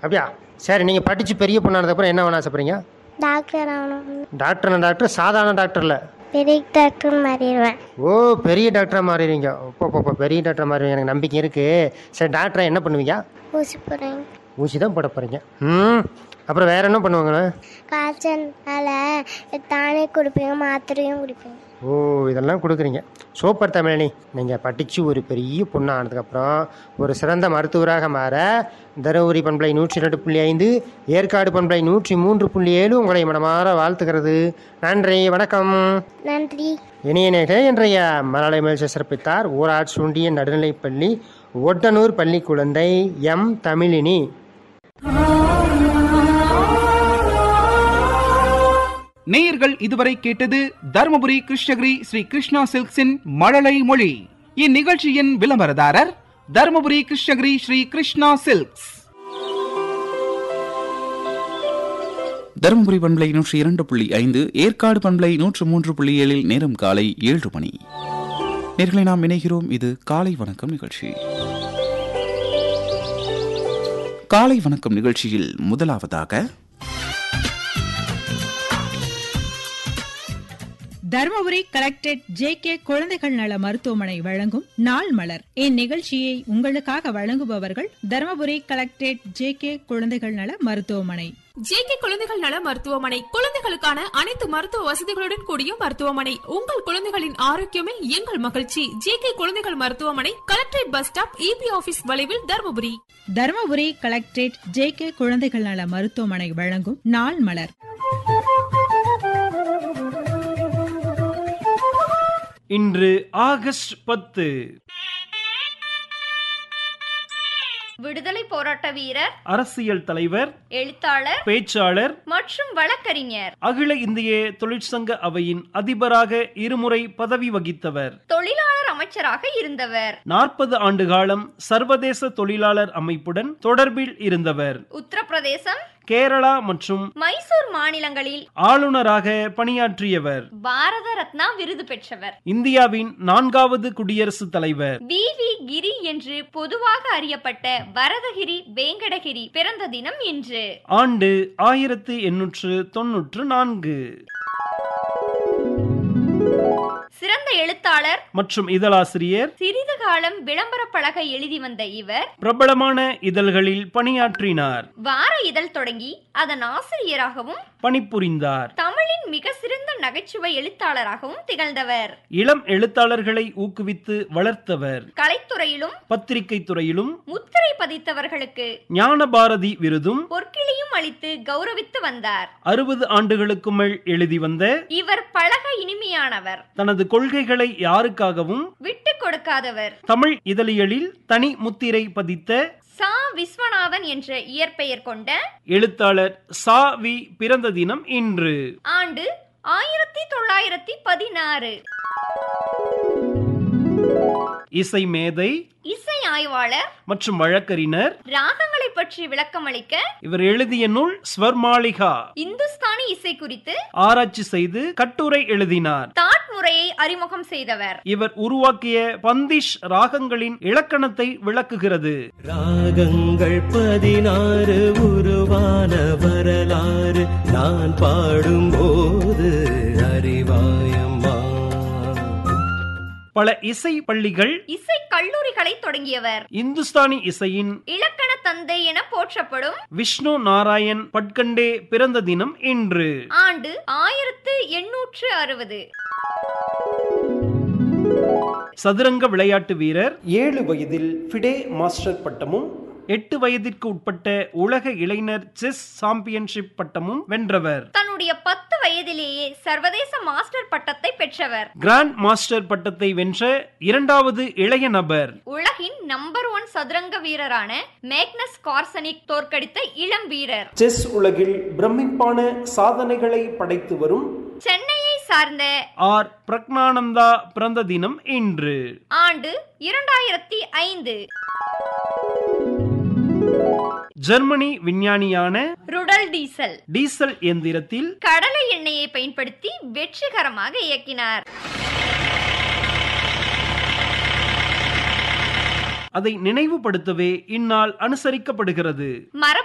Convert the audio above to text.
அப்படியா சரி நீங்கள் படித்து பெரிய பொண்ணானதுக்கப்புறம் என்ன வேணும் ஆசைப்படுறீங்க டாக்டர் ஆகணும் டாக்டர்னா டாக்டர் சாதாரண டாக்டர் இல்லை பெரிய டாக்டர் மாறிடுவேன் ஓ பெரிய டாக்டராக மாறிடுவீங்க இப்போ இப்போ பெரிய டாக்டர் மாறிடுவீங்க எனக்கு நம்பிக்கை இருக்குது சரி டாக்டரை என்ன பண்ணுவீங்க ஊசி போடுறேன் ஊசி தான் போட போகிறீங்க ம் அப்புறம் வேறு என்ன பண்ணுவாங்கண்ணா காய்ச்சல்னால தானே குடிப்பீங்க மாத்திரையும் குடிப்பீங்க ஓ இதெல்லாம் கொடுக்குறீங்க சூப்பர் தமிழனி நீங்கள் படித்து ஒரு பெரிய பொண்ணு ஆனதுக்கப்புறம் ஒரு சிறந்த மருத்துவராக மாற தருமபுரி பண்பலை நூற்றி ரெண்டு புள்ளி ஐந்து ஏற்காடு பண்பலை நூற்றி மூன்று புள்ளி ஏழு உங்களை மனமாற வாழ்த்துகிறது நன்றி வணக்கம் நன்றி இணைய நேர்களே இன்றைய மலயாள மேல் சிறப்பித்தார் ஊராட்சி ஒன்றிய நடுநிலைப்பள்ளி ஒட்டனூர் பள்ளி குழந்தை எம் தமிழினி நேயர்கள் இதுவரை கேட்டது தருமபுரி கிருஷ்ணகிரி ஸ்ரீ கிருஷ்ணா சில்க்ஸின் மழலை மொழி இந்நிகழ்ச்சியின் விளம்பரதாரர் தருமபுரி கிருஷ்ணகிரி ஸ்ரீ கிருஷ்ணா சில்க்ஸ் தருமபுரி பண்பலை நூற்றி இரண்டு புள்ளி ஐந்து ஏற்காடு பண்பலை நூற்று மூன்று புள்ளி ஏழில் நேரம் காலை ஏழு மணி நேர்களை நாம் இணைகிறோம் இது காலை வணக்கம் நிகழ்ச்சி காலை வணக்கம் நிகழ்ச்சியில் முதலாவதாக தருமபுரி கலெக்டரேட் ஜே கே குழந்தைகள் நல மருத்துவமனை வழங்கும் நாள் மலர் இந்நிகழ்ச்சியை உங்களுக்காக வழங்குபவர்கள் தருமபுரி கலெக்டரேட் ஜே கே குழந்தைகள் நல மருத்துவமனை ஜேகே குழந்தைகள் நல மருத்துவமனை குழந்தைகளுக்கான அனைத்து மருத்துவ வசதிகளுடன் கூடிய மருத்துவமனை உங்கள் குழந்தைகளின் ஆரோக்கியமே எங்கள் மகிழ்ச்சி ஜேகே குழந்தைகள் மருத்துவமனை collectorate bus stop E B office வளைவில் Dharmapuri Dharmapuri collectorate J K குழந்தைகள் நல மருத்துவமனை வழங்கும் நாள் மலர் இன்று ஆகஸ்ட் பத்து விடுதலை போராட்ட வீரர் அரசியல் தலைவர் எழுத்தாளர் பேச்சாளர் மற்றும் வழக்கறிஞர் அகில இந்திய தொழிற்சங்க அவையின் அதிபராக இருமுறை பதவி வகித்தவர் தொழிலாளர் அமைச்சராக இருந்தவர் நாற்பது ஆண்டு காலம் சர்வதேச தொழிலாளர் அமைப்புடன் தொடர்பில் இருந்தவர் உத்தரப்பிரதேசம் கேரளா மற்றும் மைசூர் மாநிலங்களில் ஆளுநராக பணியாற்றியவர் பாரத ரத்னா விருது பெற்றவர் இந்தியாவின் நான்காவது குடியரசுத் தலைவர் வி வி கிரி என்று பொதுவாக அறியப்பட்ட வரதகிரி வேங்கடகிரி பிறந்த தினம் இன்று ஆண்டு ஆயிரத்து எண்ணூற்று தொன்னூற்று நான்கு சிறந்த எழுத்தாளர் மற்றும் இதழாசிரியர் சிறிது காலம் விளம்பர பலகை எழுதி வந்த இவர் பிரபலமான இதழ்களில் பணியாற்றினார் வார இதழ் தொடங்கி அதன் ஆசிரியராகவும் பணிபுரிந்தார் தமிழின் மிக சிறந்த நகைச்சுவை எழுத்தாளராகவும் திகழ்ந்தவர் இளம் எழுத்தாளர்களை ஊக்குவித்து வளர்த்தவர் கலைத்துறையிலும் பத்திரிகை துறையிலும் முத்திரை பதித்தவர்களுக்கு ஞான பாரதி விருதும் பொற்கிளியும் அளித்து கௌரவித்து வந்தார் அறுபது ஆண்டுகளுக்கு மேல் எழுதி வந்த இவர் பழக இனிமையானவர் தனது கொள்கைகளை யாருக்காகவும் விட்டு கொடுக்காதவர் தமிழ் இதழியலில் தனி முத்திரை பதித்த சா விஸ்வநாதன் என்ற இயற்பெயர் கொண்ட எழுத்தாளர் சா வி பிறந்த தினம் இன்று ஆண்டு ஆயிரத்தி தொள்ளாயிரத்தி பதினாறு இசை மேதை இசை ஆய்வாளர் மற்றும் வழக்கறிஞர் ராகங்களை பற்றி விளக்கமளிக்க இவர் எழுதிய நூல் ஸ்வர்மாலிகா இந்துஸ்தானி இசை குறித்து ஆராய்ச்சி செய்து கட்டுரை எழுதினார் தாட் முறையை அறிமுகம் செய்தவர் இவர் உருவாக்கிய பந்திஷ் ராகங்களின் இலக்கணத்தை விளக்குகிறது ராகங்கள் பதினாறு உருவான வரலாறு நான் பாடும்போது அறிவாயம்மா பல இசை பள்ளிகள் இசை கல்லூரிகளை தொடங்கியவர் இந்துஸ்தானி இசையின் இலக்கண தந்தை என போற்றப்படும் விஷ்ணு நாராயண் பட்கண்டே பிறந்த தினம் இன்று ஆண்டு ஆயிரத்து எண்ணூற்று அறுபது சதுரங்க விளையாட்டு வீரர் ஏழு வயதில் ஃபிடே மாஸ்டர் பட்டமும் எட்டு வயதிற்கு உட்பட்ட உலக இளைஞர் செஸ் சாம்பியன்ஷிப் பட்டமும் வென்றவர் தன்னுடைய பத்து வயதிலேயே சர்வதேச மாஸ்டர் பட்டத்தை பெற்றவர் கிராண்ட் மாஸ்டர் பட்டத்தை வென்ற இரண்டாவது இளைய நபர் உலகின் நம்பர் ஒன் சதுரங்க வீரரான மேக்னஸ் கார்சனிக் தோற்கடித்த இளம் வீரர் செஸ் உலகில் பிரமிப்பான சாதனைகளை படைத்து வரும் சென்னையை சார்ந்த ஆர் பிரக்னானந்தா பிறந்த தினம் இன்று ஆண்டு இரண்டாயிரத்தி ஐந்து ஜெர்மனி விஞ்ஞானியான ருடல் டீசல் டீசல் எந்திரத்தில் கடலை எண்ணெயை பயன்படுத்தி வெற்றிகரமாக இயக்கினார் அதை நினைவுபடுத்தவே இந்நாள் அனுசரிக்கப்படுகிறது மர